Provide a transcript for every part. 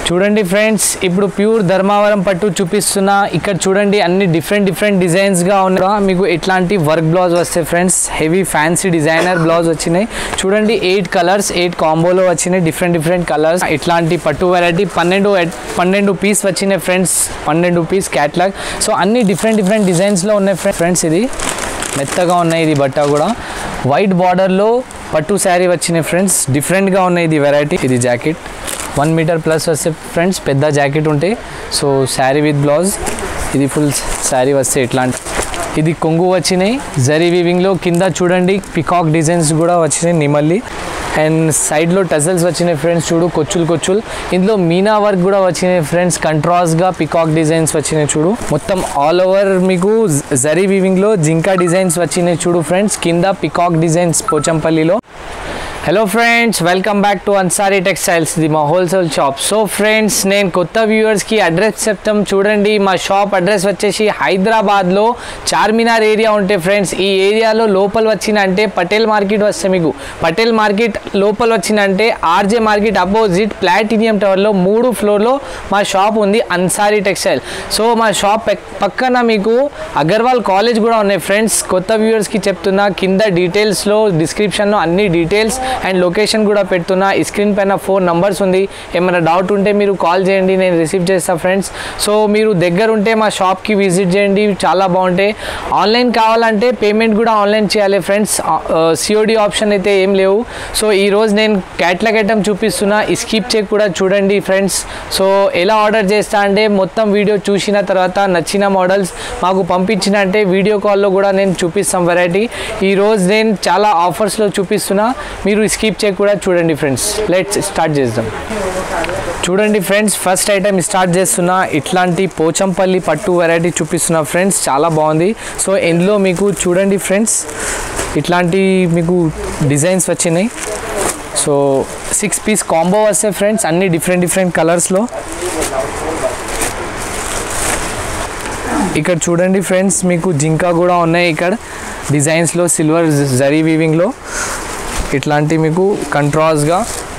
చూడండి ఫ్రెండ్స్ ఇప్పుడు ప్యూర్ ధర్మావరం పట్టు చూపిస్తున్నా ఇక్కడ చూడండి అన్ని డిఫరెంట్ డిఫరెంట్ డిజైన్స్గా ఉన్నా మీకు ఇట్లాంటి వర్క్ బ్లౌజ్ వస్తాయి friends heavy fancy designer blouse వచ్చినాయి చూడండి ఎయిట్ కలర్స్ ఎయిట్ కాంబోలో వచ్చినాయి డిఫరెంట్ డిఫరెంట్ కలర్స్ ఇట్లాంటి పట్టు వెరైటీ పన్నెండు పన్నెండు పీస్ వచ్చినాయి ఫ్రెండ్స్ పన్నెండు పీస్ క్యాట్లాగ్ సో అన్ని డిఫరెంట్ డిఫరెంట్ డిజైన్స్లో ఉన్నాయి ఫ్రెండ్స్ ఇది మెత్తగా ఉన్నాయి ఇది బట్ట కూడా వైట్ బార్డర్లో పట్టు శారీ వచ్చినాయి ఫ్రెండ్స్ డిఫరెంట్గా ఉన్నాయి ఇది వెరైటీ ఇది జాకెట్ వన్ మీటర్ ప్లస్ వస్తే ఫ్రెండ్స్ పెద్ద జాకెట్ ఉంటాయి సో శారీ విత్ బ్లౌజ్ ఇది ఫుల్ శారీ వస్తే ఇట్లాంటి ఇది కొంగు వచ్చినాయి జరీ వీవింగ్లో కింద చూడండి పికాక్ డిజైన్స్ కూడా వచ్చినాయి నిమల్లి అండ్ సైడ్లో టజల్స్ వచ్చినాయి ఫ్రెండ్స్ చూడు కొచ్చులు కొచ్చులు ఇందులో మీనా వర్క్ కూడా వచ్చినాయి ఫ్రెండ్స్ కంట్రాస్ట్గా పికాక్ డిజైన్స్ వచ్చినాయి చూడు మొత్తం ఆల్ ఓవర్ మీకు జరీ వీవింగ్లో జింకా డిజైన్స్ వచ్చినాయి చూడు ఫ్రెండ్స్ కింద పికాక్ డిజైన్స్ పోచంపల్లిలో hello friends welcome back to Ansari textiles ఇది మా హోల్సేల్ షాప్ సో ఫ్రెండ్స్ నేను కొత్త వ్యూవర్స్కి అడ్రస్ చెప్తాం చూడండి మా షాప్ అడ్రస్ వచ్చేసి హైదరాబాద్లో చార్మినార్ ఏరియా ఉంటే ఫ్రెండ్స్ ఈ ఏరియాలో లోపల వచ్చిందంటే పటేల్ మార్కెట్ వస్తే మీకు పటేల్ మార్కెట్ లోపల వచ్చిందంటే ఆర్జే మార్కెట్ అపోజిట్ ప్లాటినియం టవర్లో మూడు ఫ్లోర్లో మా షాప్ ఉంది అన్సారీ టెక్స్టైల్ సో మా షాప్ పక్- పక్కన మీకు అగర్వాల్ కాలేజ్ కూడా ఉన్నాయి ఫ్రెండ్స్ కొత్త వ్యూవర్స్కి చెప్తున్నా కింద డీటెయిల్స్లో డిస్క్రిప్షన్లో అన్ని డీటెయిల్స్ అండ్ లొకేషన్ కూడా పెడుతున్నా ఈ స్క్రీన్ పైన ఫోన్ నంబర్స్ ఉంది ఏమైనా డౌట్ ఉంటే మీరు కాల్ చేయండి నేను రిసీవ్ చేస్తాను ఫ్రెండ్స్ సో మీరు దగ్గర ఉంటే మా షాప్కి విజిట్ చేయండి చాలా బాగుంటాయి ఆన్లైన్ కావాలంటే పేమెంట్ కూడా ఆన్లైన్ చేయాలి ఫ్రెండ్స్ సిఓడి ఆప్షన్ అయితే ఏం లేవు సో ఈరోజు నేను క్యాట్లాగ్ ఐటమ్ చూపిస్తున్నా ఈ స్కిప్ చెక్ కూడా చూడండి ఫ్రెండ్స్ సో ఎలా ఆర్డర్ చేస్తా అంటే మొత్తం వీడియో చూసిన తర్వాత నచ్చిన మోడల్స్ మాకు పంపించిన అంటే వీడియో కాల్లో కూడా నేను చూపిస్తాం వెరైటీ ఈరోజు నేను చాలా ఆఫర్స్లో చూపిస్తున్నా మీరు స్కిప్ చెక్ కూడా చూడండి ఫ్రెండ్స్ లెట్స్ స్టార్ట్ చేద్దాం చూడండి ఫ్రెండ్స్ ఫస్ట్ ఐటమ్ స్టార్ట్ చేస్తున్నా ఇట్లాంటి పోచంపల్లి పట్టు వెరైటీ చూపిస్తున్నా ఫ్రెండ్స్ చాలా బాగుంది సో ఇందులో మీకు చూడండి ఫ్రెండ్స్ ఇట్లాంటి మీకు డిజైన్స్ వచ్చినాయి సో సిక్స్ పీస్ కాంబో వస్తాయి ఫ్రెండ్స్ అన్ని డిఫరెంట్ డిఫరెంట్ కలర్స్లో ఇక్కడ చూడండి ఫ్రెండ్స్ మీకు జింకా కూడా ఉన్నాయి ఇక్కడ డిజైన్స్లో సిల్వర్ జరీ వీవింగ్లో ఇట్లాంటి మీకు కంట్రాస్గా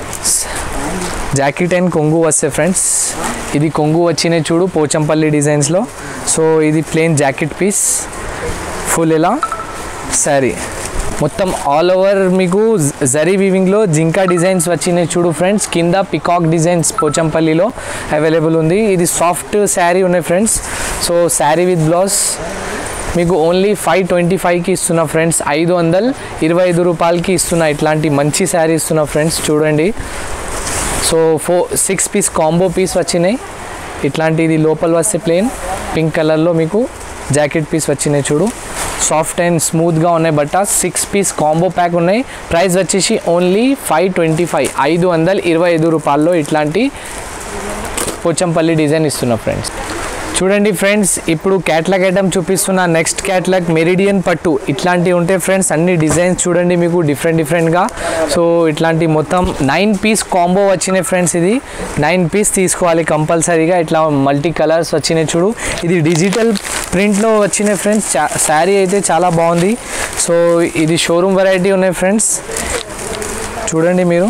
జాకెట్ అండ్ కొంగు వస్తాయి ఫ్రెండ్స్ ఇది కొంగు వచ్చినాయి చూడు పోచంపల్లి డిజైన్స్లో సో ఇది ప్లెయిన్ జాకెట్ పీస్ ఫుల్ ఇలా శారీ మొత్తం ఆల్ ఓవర్ మీకు జరీ వీవింగ్లో జింకా డిజైన్స్ వచ్చినాయి చూడు ఫ్రెండ్స్ కింద పికాక్ డిజైన్స్ పోచంపల్లిలో అవైలబుల్ ఉంది ఇది సాఫ్ట్ శారీ ఉన్నాయి friends so sari with blouse మీకు ఓన్లీ ఫైవ్ ట్వంటీ ఫైవ్కి ఇస్తున్నా ఫ్రెండ్స్ ఐదు వందలు ఇరవై ఐదు రూపాయలకి ఇస్తున్నా ఇట్లాంటి మంచి శారీ ఇస్తున్నా ఫ్రెండ్స్ చూడండి so four six piece combo piece వచ్చినాయి ఇట్లాంటి ఇది లోపల వస్తే ప్లేన్ పింక్ కలర్లో మీకు జాకెట్ పీస్ వచ్చినాయి చూడు సాఫ్ట్ అండ్ స్మూత్గా ఉన్నాయి బట్ట సిక్స్ పీస్ కాంబో ప్యాక్ ఉన్నాయి ప్రైస్ వచ్చేసి ఓన్లీ ఫైవ్ ట్వంటీ ఫైవ్ ఐదు వందల ఇరవై ఐదు రూపాయల్లో ఇట్లాంటి పోచంపల్లి డిజైన్ ఇస్తున్నా ఫ్రెండ్స్ చూడండి ఫ్రెండ్స్ ఇప్పుడు క్యాట్లాగ్ ఐటమ్ చూపిస్తున్న నెక్స్ట్ క్యాట్లాగ్ మెరిడియన్ పట్టు ఇట్లాంటివి ఉంటాయి ఫ్రెండ్స్ అన్ని డిజైన్స్ చూడండి మీకు డిఫరెంట్ డిఫరెంట్గా సో ఇట్లాంటి మొత్తం నైన్ పీస్ కాంబో వచ్చినాయి ఫ్రెండ్స్ ఇది నైన్ పీస్ తీసుకోవాలి కంపల్సరీగా ఇట్లా మల్టీ కలర్స్ వచ్చినాయి చూడు ఇది డిజిటల్ ప్రింట్లో వచ్చినాయి ఫ్రెండ్స్ శారీ అయితే చాలా బాగుంది సో ఇది షోరూమ్ వెరైటీ ఉన్నాయి ఫ్రెండ్స్ చూడండి మీరు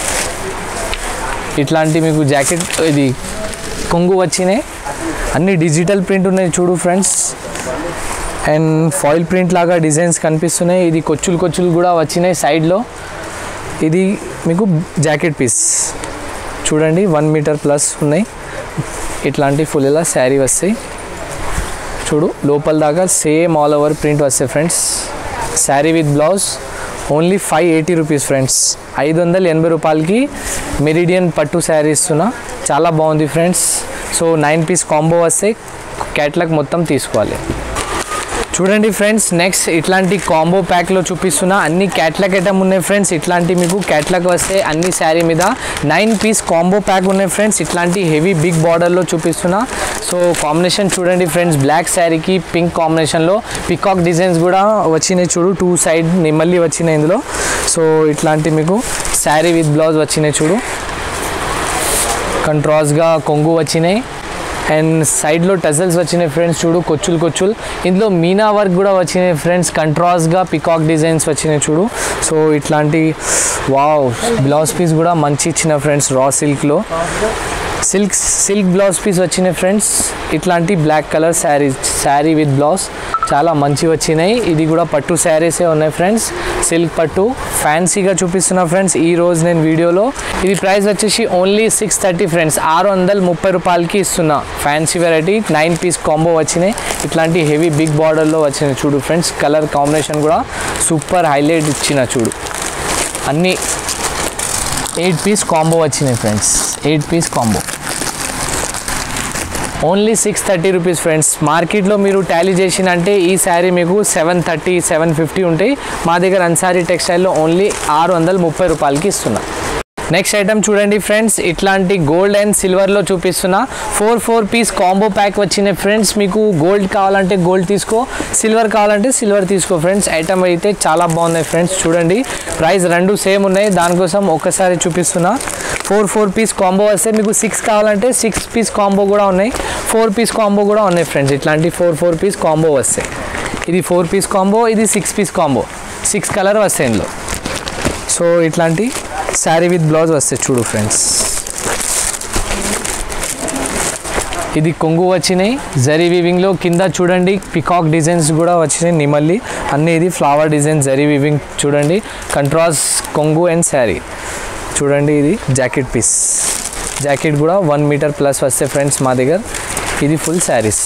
ఇట్లాంటి మీకు జాకెట్ ఇది కొంగు వచ్చినాయి అన్ని డిజిటల్ ప్రింట్ ఉన్నాయి చూడు ఫ్రెండ్స్ అండ్ ఫాయిల్ ప్రింట్ లాగా డిజైన్స్ కనిపిస్తున్నాయి ఇది కొచ్చులు కొచ్చులు కూడా వచ్చినాయి సైడ్లో ఇది మీకు జాకెట్ పీస్ చూడండి వన్ మీటర్ ప్లస్ ఉన్నాయి ఇట్లాంటి ఫుల్ ఇలా శారీ వస్తాయి చూడు లోపల దాకా సేమ్ ఆల్ ఓవర్ ప్రింట్ వస్తాయి friends sari with blouse only five eighty rupees friends ఐదు వందల ఎనభై రూపాయలకి మెరిడియన్ పట్టు శారీ ఇస్తున్నా చాలా బాగుంది friends so nine piece combo వస్తే క్యాట్లాగ్ మొత్తం తీసుకోవాలి చూడండి ఫ్రెండ్స్ నెక్స్ట్ ఇట్లాంటి కాంబో ప్యాక్లో చూపిస్తున్నా అన్ని క్యాట్లాగ్ ఐటమ్ ఉన్నాయి ఫ్రెండ్స్ ఇట్లాంటి మీకు క్యాట్లాగ్ వస్తే అన్ని శారీ మీద నైన్ పీస్ కాంబో ప్యాక్ ఉన్నాయి ఫ్రెండ్స్ ఇట్లాంటి హెవీ బిగ్ బార్డర్లో చూపిస్తున్నా సో కాంబినేషన్ చూడండి ఫ్రెండ్స్ బ్లాక్ శారీకి పింక్ కాంబినేషన్లో పికాక్ డిజైన్స్ కూడా వచ్చినాయి చూడు టూ సైడ్ నిమ్మల్లి వచ్చినాయి ఇందులో సో ఇట్లాంటి మీకు శారీ విత్ బ్లౌజ్ వచ్చినాయి చూడు కంట్రాస్గా కొంగు వచ్చినాయి అండ్ సైడ్లో టజల్స్ వచ్చినాయి ఫ్రెండ్స్ చూడు కొచ్చులు కొచ్చులు ఇందులో మీనా వర్క్ కూడా వచ్చినాయి ఫ్రెండ్స్ కంట్రాస్ట్గా పికాక్ డిజైన్స్ వచ్చినాయి చూడు సో ఇట్లాంటి వావ్ బ్లౌజ్ పీస్ కూడా మంచి ఇచ్చిన ఫ్రెండ్స్ రా సిల్క్లో సిల్క్ సిల్క్ బ్లౌజ్ పీస్ వచ్చినాయి ఫ్రెండ్స్ ఇట్లాంటి black colour sari sari with blouse చాలా మంచి వచ్చినాయి ఇది కూడా పట్టు శారీసే ఉన్నాయి ఫ్రెండ్స్ సిల్క్ పట్టు ఫ్యాన్సీగా చూపిస్తున్నా ఫ్రెండ్స్ ఈ రోజు నేను వీడియోలో ఇది ప్రైస్ వచ్చేసి ఓన్లీ సిక్స్ థర్టీ ఫ్రెండ్స్ ఆరు వందల ముప్పై రూపాయలకి ఇస్తున్నా fancy variety nine piece combo వచ్చినాయి ఇట్లాంటి హెవీ బిగ్ బార్డర్లో వచ్చినాయి చూడు ఫ్రెండ్స్ కలర్ కాంబినేషన్ కూడా సూపర్ హైలైట్ ఇచ్చిన చూడు అన్నీ ఎయిట్ పీస్ కాంబో వచ్చినాయి friends eight piece combo only six thirty rupees friends మార్కెట్లో మీరు టాలీ చేసినంటే ఈ శారీ మీకు సెవెన్ థర్టీ సెవెన్ ఫిఫ్టీ ఉంటాయి మా దగ్గర అన్సారీ టెక్స్టైల్లో ఓన్లీ ఆరు వందల ముప్పై రూపాయలకి ఇస్తున్నా నెక్స్ట్ ఐటమ్ చూడండి ఫ్రెండ్స్ ఇట్లాంటి గోల్డ్ అండ్ సిల్వర్లో చూపిస్తున్నా four four piece combo pack వచ్చినాయి ఫ్రెండ్స్ మీకు గోల్డ్ కావాలంటే గోల్డ్ తీసుకో సిల్వర్ కావాలంటే సిల్వర్ తీసుకో ఫ్రెండ్స్ ఐటమ్ అయితే చాలా బాగున్నాయి ఫ్రెండ్స్ చూడండి ప్రైస్ రెండు సేమ్ ఉన్నాయి దానికోసం ఒకసారి చూపిస్తున్నా ఫోర్ ఫోర్ పీస్ కాంబో వస్తే మీకు సిక్స్ కావాలంటే సిక్స్ పీస్ కాంబో కూడా ఉన్నాయి ఫోర్ పీస్ కాంబో కూడా ఉన్నాయి ఫ్రెండ్స్ ఇట్లాంటి ఫోర్ ఫోర్ పీస్ కాంబో వస్తాయి ఇది ఫోర్ పీస్ కాంబో ఇది six piece combo six colour వస్తాయి ఇందులో సో ఇట్లాంటి శారీ విత్ బ్లౌజ్ వస్తాయి చూడు ఫ్రెండ్స్ ఇది కొంగు వచ్చినాయి జరీ వీవింగ్లో కింద చూడండి పికాక్ డిజైన్స్ కూడా వచ్చినాయి నిమల్లి అన్నీ ఇది ఫ్లవర్ డిజైన్ జరీ వీవింగ్ చూడండి కంట్రాస్ కొంగు అండ్ శారీ చూడండి ఇది జాకెట్ పీస్ జాకెట్ కూడా వన్ మీటర్ ప్లస్ వస్తాయి ఫ్రెండ్స్ మా దగ్గర ఇది full saris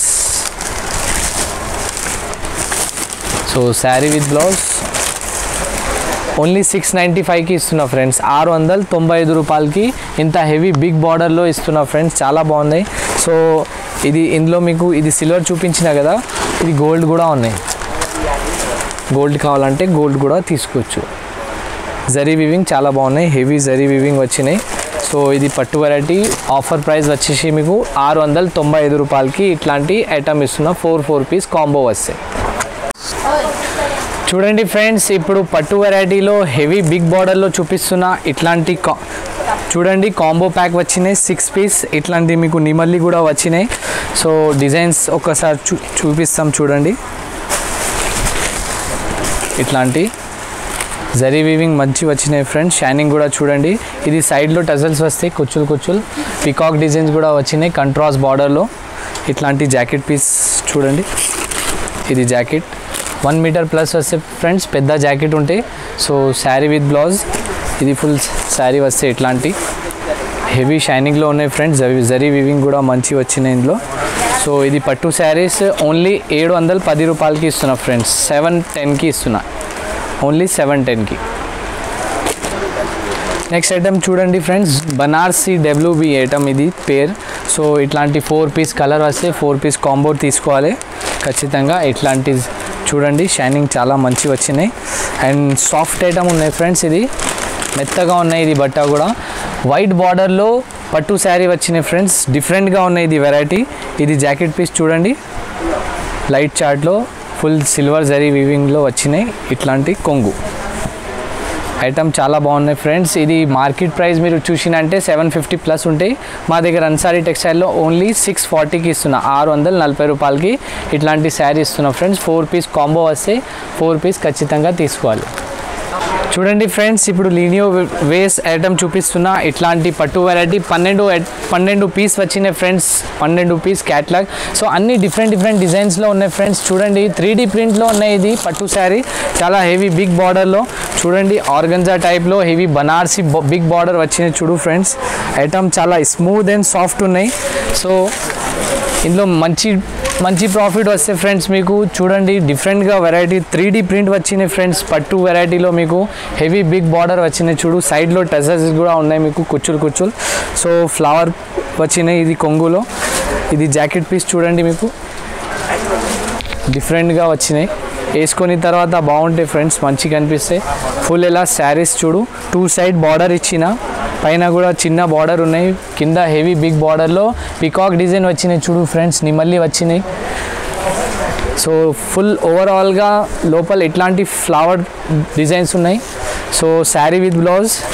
so sari with blouse only six ninety ఫైవ్కి ఇస్తున్నా ఫ్రెండ్స్ ఆరు వందల తొంభై ఐదు రూపాయలకి ఇంత హెవీ బిగ్ బార్డర్లో ఇస్తున్నా ఫ్రెండ్స్ చాలా బాగున్నాయి సో ఇది ఇందులో మీకు ఇది సిల్వర్ చూపించిన కదా ఇది గోల్డ్ కూడా ఉన్నాయి గోల్డ్ కావాలంటే గోల్డ్ కూడా తీసుకోవచ్చు జరీ వివింగ్ చాలా బాగున్నాయి హెవీ జరీ వివింగ్ వచ్చినాయి సో ఇది పట్టు వెరైటీ ఆఫర్ ప్రైస్ వచ్చేసి మీకు ఆరు వందల తొంభై ఐదు రూపాయలకి ఇట్లాంటి ఐటమ్ ఇస్తున్నా ఫోర్ ఫోర్ పీస్ కాంబో వస్తాయి చూడండి ఫ్రెండ్స్ ఇప్పుడు పట్టు వెరైటీలో హెవీ బిగ్ బార్డర్లో చూపిస్తున్న ఇట్లాంటి కా చూడండి కాంబో ప్యాక్ వచ్చినాయి సిక్స్ పీస్ ఇట్లాంటి మీకు నిమల్లి కూడా వచ్చినాయి సో డిజైన్స్ ఒకసారి చూ చూపిస్తాం చూడండి ఇట్లాంటి జరీ వీవింగ్ మంచి వచ్చినాయి ఫ్రెండ్స్ షైనింగ్ కూడా చూడండి ఇది సైడ్లో టజల్స్ వస్తాయి కుచ్చులు కుచ్చులు పికాక్ డిజైన్స్ కూడా వచ్చినాయి కంట్రాస్ బార్డర్లో ఇట్లాంటి జాకెట్ పీస్ చూడండి ఇది జాకెట్ వన్ మీటర్ ప్లస్ వస్తే ఫ్రెండ్స్ పెద్ద జాకెట్ ఉంటాయి సో శారీ విత్ బ్లౌజ్ ఇది ఫుల్ శారీ వస్తే ఇట్లాంటి హెవీ షైనింగ్లో ఉన్నాయి ఫ్రెండ్స్ జరీ వివింగ్ కూడా మంచి వచ్చినాయి ఇందులో సో ఇది పట్టు శారీస్ ఓన్లీ ఏడు వందల పది రూపాయలకి ఇస్తున్నా ఫ్రెండ్స్ సెవెన్ టెన్కి ఇస్తున్నా ఓన్లీ సెవెన్ టెన్కి నెక్స్ట్ ఐటమ్ చూడండి ఫ్రెండ్స్ బనార్సీ డబ్ల్యూబి ఐటమ్ ఇది పేర్ సో ఇట్లాంటి ఫోర్ పీస్ కలర్ వస్తే ఫోర్ పీస్ కాంబో తీసుకోవాలి ఖచ్చితంగా ఇట్లాంటి చూడండి షైనింగ్ చాలా మంచి వచ్చినాయి అండ్ సాఫ్ట్ ఐటమ్ ఉన్నాయి ఫ్రెండ్స్ ఇది మెత్తగా ఉన్నాయి ఇది బట్ట కూడా వైట్ బార్డర్లో పట్టు శారీ వచ్చినాయి ఫ్రెండ్స్ డిఫరెంట్గా ఉన్నాయి ఇది వెరైటీ ఇది జాకెట్ పీస్ చూడండి లైట్ చార్ట్లో ఫుల్ సిల్వర్ జరీ వీవింగ్లో వచ్చినాయి ఇట్లాంటి కొంగు ఐటమ్ చాలా బాగున్నాయి ఫ్రెండ్స్ ఇది మార్కెట్ ప్రైస్ మీరు చూసినంటే సెవెన్ ఫిఫ్టీ ప్లస్ ఉంటాయి మా దగ్గర అన్సారీ టెక్స్టైల్లో ఓన్లీ సిక్స్ ఫార్టీకి ఇస్తున్నా ఆరు వందల నలభై రూపాయలకి ఇట్లాంటి శారీ ఇస్తున్నా ఫ్రెండ్స్ ఫోర్ పీస్ కాంబో వస్తే ఫోర్ పీస్ ఖచ్చితంగా తీసుకోవాలి చూడండి ఫ్రెండ్స్ ఇప్పుడు లీనియో వేస్ ఐటమ్ చూపిస్తున్నా ఇట్లాంటి పట్టు వెరైటీ పన్నెండు ఐ- పన్నెండు పీస్ వచ్చినాయి ఫ్రెండ్స్ పన్నెండు పీస్ క్యాట్లాగ్ సో అన్ని డిఫరెంట్ డిఫరెంట్ డిజైన్స్లో ఉన్నాయి ఫ్రెండ్స్ చూడండి త్రీ డీ ప్రింట్లో ఉన్నాయి ఇది పట్టు శారీ చాలా హెవీ బిగ్ బార్డర్లో చూడండి ఆర్గంజా టైప్లో హెవీ బనార్సీ బిగ్ బార్డర్ వచ్చినాయి చూడు ఫ్రెండ్స్ ఐటమ్ చాలా స్మూత్ అండ్ సాఫ్ట్ ఉన్నాయి సో ఇందులో మంచి మంచి ప్రాఫిట్ వస్తే ఫ్రెండ్స్ మీకు చూడండి డిఫరెంట్గా వెరైటీ త్రీ డీ ప్రింట్ వచ్చినాయి ఫ్రెండ్స్ పట్టు వెరైటీలో మీకు హెవీ బిగ్ బార్డర్ వచ్చినాయి చూడు సైడ్లో టజర్స్ కూడా ఉన్నాయి మీకు కుచ్చులు కుచ్చులు సో ఫ్లవర్ వచ్చినాయి ఇది కొంగులో ఇది జాకెట్ పీస్ చూడండి మీకు డిఫరెంట్గా వచ్చినాయి వేసుకొని తర్వాత బాగుంటాయి ఫ్రెండ్స్ మంచిగా అనిపిస్తాయి ఫుల్ ఎలా శారీస్ చూడు టూ సైడ్ బార్డర్ ఇచ్చిన పైన కూడా చిన్న బార్డర్ ఉన్నాయి కింద హెవీ బిగ్ బార్డర్లో పికాక్ డిజైన్ వచ్చినాయి చూడు ఫ్రెండ్స్ నిమల్లి వచ్చినాయి సో ఫుల్ ఓవరాల్గా లోపల ఎట్లాంటి ఫ్లవర్ డిజైన్స్ ఉన్నాయి సో శారీ విత్ బ్లౌజ్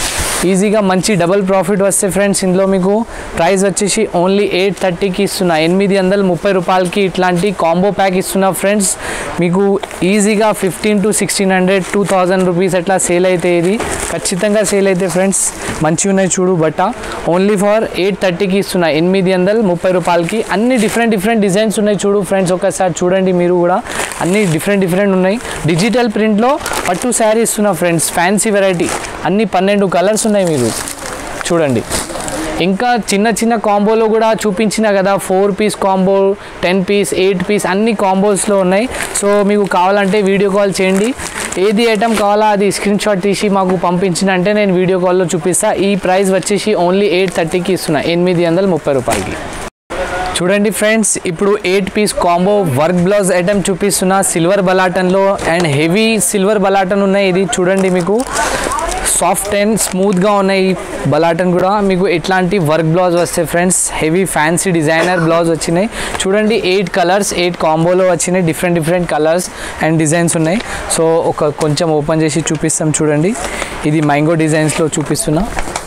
ఈజీగా మంచి డబుల్ ప్రాఫిట్ వస్తే ఫ్రెండ్స్ ఇందులో మీకు ప్రైస్ వచ్చేసి ఓన్లీ ఎయిట్ థర్టీకి ఇస్తున్నా ఎనిమిది వందల ముప్పై రూపాయలకి ఇట్లాంటి కాంబో ప్యాక్ ఇస్తున్నా ఫ్రెండ్స్ మీకు ఈజీగా fifteen to sixteen hundred two thousand rupees అట్లా సేల్ అయితే ఇది ఖచ్చితంగా సేల్ అయితే ఫ్రెండ్స్ మంచిగా ఉన్నాయి చూడు బట్ట ఓన్లీ ఫర్ ఎయిట్ థర్టీకి ఇస్తున్నా ఎనిమిది వందల ముప్పై రూపాయలకి అన్ని డిఫరెంట్ డిఫరెంట్ డిజైన్స్ ఉన్నాయి చూడు ఫ్రెండ్స్ ఒకసారి చూడండి మీరు కూడా అన్ని డిఫరెంట్ డిఫరెంట్ ఉన్నాయి డిజిటల్ ప్రింట్లో పట్టు శారీ ఇస్తున్నా ఫ్రెండ్స్ ఫ్యాన్సీ వెరైటీ అన్ని పన్నెండు కలర్స్ ఉన్నాయి మీరు చూడండి ఇంకా చిన్న చిన్న కాంబోలో కూడా చూపించిన కదా four piece combo ten piece eight piece అన్ని కాంబోస్లో ఉన్నాయి సో మీకు కావాలంటే వీడియో కాల్ చేయండి ఏది ఐటమ్ కావాలా అది స్క్రీన్ షాట్ తీసి మాకు పంపించినంటే నేను వీడియో కాల్లో చూపిస్తా ఈ ప్రైస్ వచ్చేసి ఓన్లీ ఎయిట్ థర్టీకి ఇస్తున్నా ఎనిమిది వందల ముప్పై రూపాయలకి చూడండి ఫ్రెండ్స్ ఇప్పుడు eight piece combo work blouse item చూపిస్తున్నా సిల్వర్ బలాటన్లో అండ్ హెవీ సిల్వర్ బలాటన్ ఉన్నాయి ఇది చూడండి మీకు సాఫ్ట్ అండ్ స్మూత్గా ఉన్నాయి ఈ బలాటన్ కూడా మీకు ఎట్లాంటి వర్క్ బ్లౌజ్ వస్తాయి friends heavy fancy designer blouse వచ్చినాయి చూడండి ఎయిట్ కలర్స్ ఎయిట్ కాంబోలో వచ్చినాయి different different colours and designs ఉన్నాయి సో ఒక కొంచెం ఓపెన్ చేసి చూపిస్తాం చూడండి ఇది మ్యాంగో డిజైన్స్లో చూపిస్తున్నా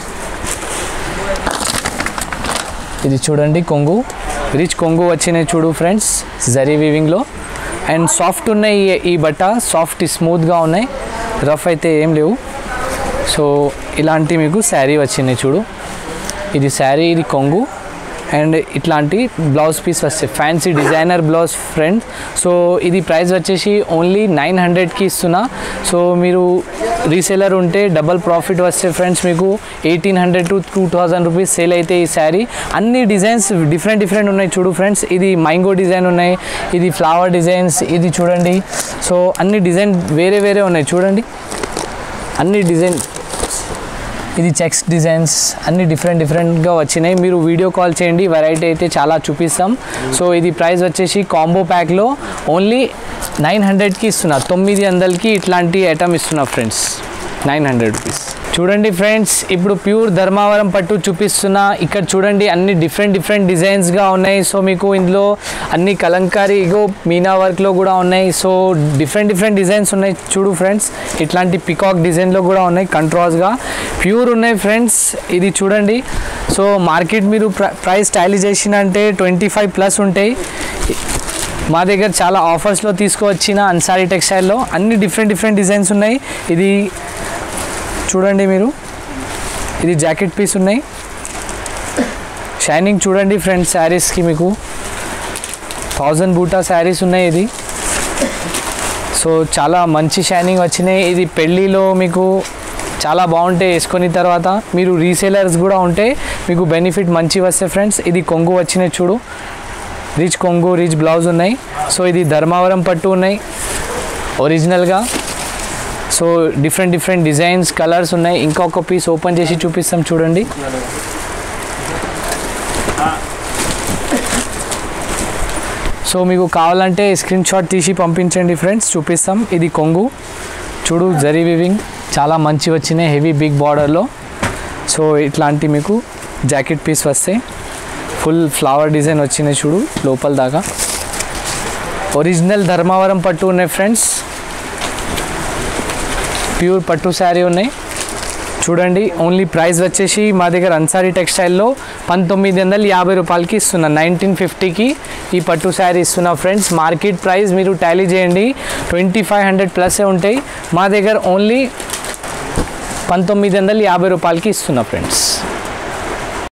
ఇది చూడండి కొంగు రిచ్ కొంగు వచ్చినాయి చూడు ఫ్రెండ్స్ జరీ వీవింగ్లో అండ్ సాఫ్ట్ ఉన్నాయి ఈ- ఈ బట్ట సాఫ్ట్ స్మూత్గా ఉన్నాయి రఫ్ అయితే ఏం లేవు సో ఇలాంటి మీకు శారీ వచ్చినాయి చూడు ఇది శారీ ఇది కొంగు అండ్ ఇట్లాంటి బ్లౌజ్ పీస్ వస్తాయి fancy designer blouse friend so ఇది ప్రైస్ వచ్చేసి ఓన్లీ నైన్ హండ్రెడ్కి ఇస్తున్నా సో మీరు రీసేలర్ ఉంటే డబల్ ప్రాఫిట్ వస్తే ఫ్రెండ్స్ మీకు eighteen hundred to two thousand rupees sale అయితే ఈ శారీ అన్ని డిజైన్స్ డిఫరెంట్ డిఫరెంట్ ఉన్నాయి చూడు ఫ్రెండ్స్ ఇది మైంగో డిజైన్ ఉన్నాయి ఇది ఫ్లవర్ డిజైన్స్ ఇది చూడండి సో అన్ని డిజైన్ వేరే వేరే ఉన్నాయి చూడండి అన్ని డిజైన్ ఇది చెక్స్ డిజైన్స్ అన్ని డిఫరెంట్ డిఫరెంట్గా వచ్చినాయి మీరు వీడియో కాల్ చేయండి వెరైటీ అయితే చాలా చూపిస్తాం సో ఇది ప్రైస్ వచ్చేసి కాంబో ప్యాక్లో ఓన్లీ నైన్ హండ్రెడ్కి ఇస్తున్నా తొమ్మిది వందలకి ఇట్లాంటి ఐటమ్ ఇస్తున్నా ఫ్రెండ్స్ నైన్ హండ్రెడ్ రూపీస్ చూడండి ఫ్రెండ్స్ ఇప్పుడు ప్యూర్ ధర్మావరం పట్టు చూపిస్తున్నా ఇక్కడ చూడండి అన్ని డిఫరెంట్ డిఫరెంట్ డిజైన్స్గా ఉన్నాయి సో మీకు ఇందులో అన్ని కలంకారీ ఇగో మీనా వర్క్లో కూడా ఉన్నాయి సో డిఫరెంట్ డిఫరెంట్ డిజైన్స్ ఉన్నాయి చూడు ఫ్రెండ్స్ ఇట్లాంటి పికాక్ డిజైన్లో కూడా ఉన్నాయి కంట్రాస్గా ప్యూర్ ఉన్నాయి ఫ్రెండ్స్ ఇది చూడండి సో మార్కెట్ మీరు ప్ర ప్రైస్ స్టైలైజేషన్ అంటే ట్వంటీ ఫైవ్ ప్లస్ ఉంటాయి మా దగ్గర చాలా ఆఫర్స్లో తీసుకువచ్చిన అన్సారీ టెక్స్టైల్లో అన్ని డిఫరెంట్ డిఫరెంట్ డిజైన్స్ ఉన్నాయి ఇది చూడండి మీరు ఇది జాకెట్ పీస్ ఉన్నాయి షైనింగ్ చూడండి ఫ్రెండ్స్ శారీస్కి మీకు థౌజండ్ బూటా శారీస్ ఉన్నాయి ఇది సో చాలా మంచి షైనింగ్ వచ్చినాయి ఇది పెళ్ళిలో మీకు చాలా బాగుంటాయి వేసుకొని తర్వాత మీరు రీసేలర్స్ కూడా ఉంటే మీకు బెనిఫిట్ మంచి వస్తాయి ఫ్రెండ్స్ ఇది కొంగు వచ్చినాయి చూడు రిచ్ కొంగు రిచ్ బ్లౌజ్ ఉన్నాయి సో ఇది ధర్మావరం పట్టు ఉన్నాయి ఒరిజినల్గా so different different designs colours ఉన్నాయి ఇంకొక పీస్ ఓపెన్ చేసి చూపిస్తాం చూడండి సో మీకు కావాలంటే స్క్రీన్ షాట్ తీసి పంపించండి ఫ్రెండ్స్ చూపిస్తాం ఇది కొంగు చూడు జరీ వివింగ్ చాలా మంచి వచ్చినాయి హెవీ బిగ్ బార్డర్లో సో ఇట్లాంటి మీకు జాకెట్ పీస్ వస్తాయి ఫుల్ ఫ్లవర్ డిజైన్ వచ్చినాయి చూడు లోపల దాకా ఒరిజినల్ ధర్మావరం పట్టు ఉన్నాయి ఫ్రెండ్స్ ప్యూర్ పట్టు శారీ ఉన్నాయి చూడండి ఓన్లీ ప్రైస్ వచ్చేసి మా దగ్గర అన్సారీ టెక్స్టైల్లో పంతొమ్మిది వందల యాభై రూపాయలకి ఇస్తున్నా నైన్టీన్ ఫిఫ్టీకి ఈ పట్టు శారీ ఇస్తున్నా ఫ్రెండ్స్ మార్కెట్ ప్రైస్ మీరు టాలీ చేయండి ట్వంటీ ఫైవ్ హండ్రెడ్ ప్లస్ ఉంటాయి మా దగ్గర ఓన్లీ పంతొమ్మిది వందల యాభై రూపాయలకి ఇస్తున్నా ఫ్రెండ్స్